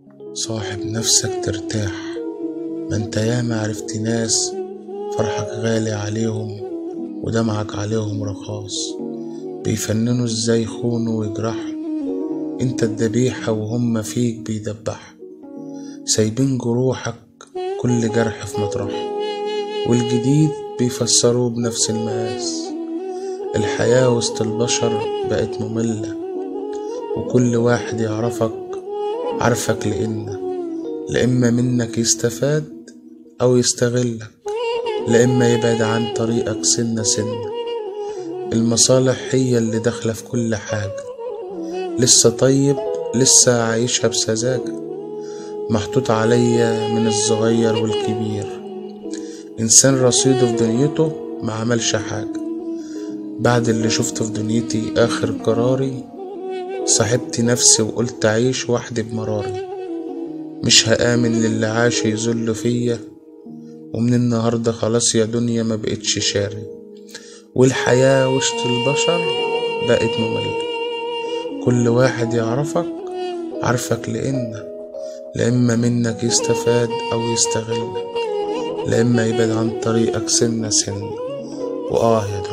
صاحب نفسك ترتاح ما انت ياما عرفت ناس فرحك غالي عليهم ودمعك عليهم رخاص بيفننوا ازاي يخونوا ويجرحوا انت الذبيحة وهم فيك بيدبحوا سايبين جروحك كل جرح في مطرحه والجديد بيفسروه بنفس المقاس الحياة وسط البشر بقت مملة وكل واحد يعرفك عارفك لإن لإما منك يستفاد أو يستغلك لإما يبعد عن طريقك سنة سنة المصالح هي اللي داخلة في كل حاجة لسه طيب لسه عايشها بسذاجة محطوط عليا من الصغير والكبير إنسان رصيده في دنيته ما عملش حاجة بعد اللي شفته في دنيتي آخر قراري صاحبت نفسي وقلت أعيش وحدي بمراري مش هآمن للي عاش يذل فيا ومن النهاردة خلاص يا دنيا ما بقتش شاري والحياة وسط البشر بقت مملة كل واحد يعرفك عارفك لإن لإما منك يستفاد أو يستغلك لإما يبعد عن طريقك سنة سنة وآه يا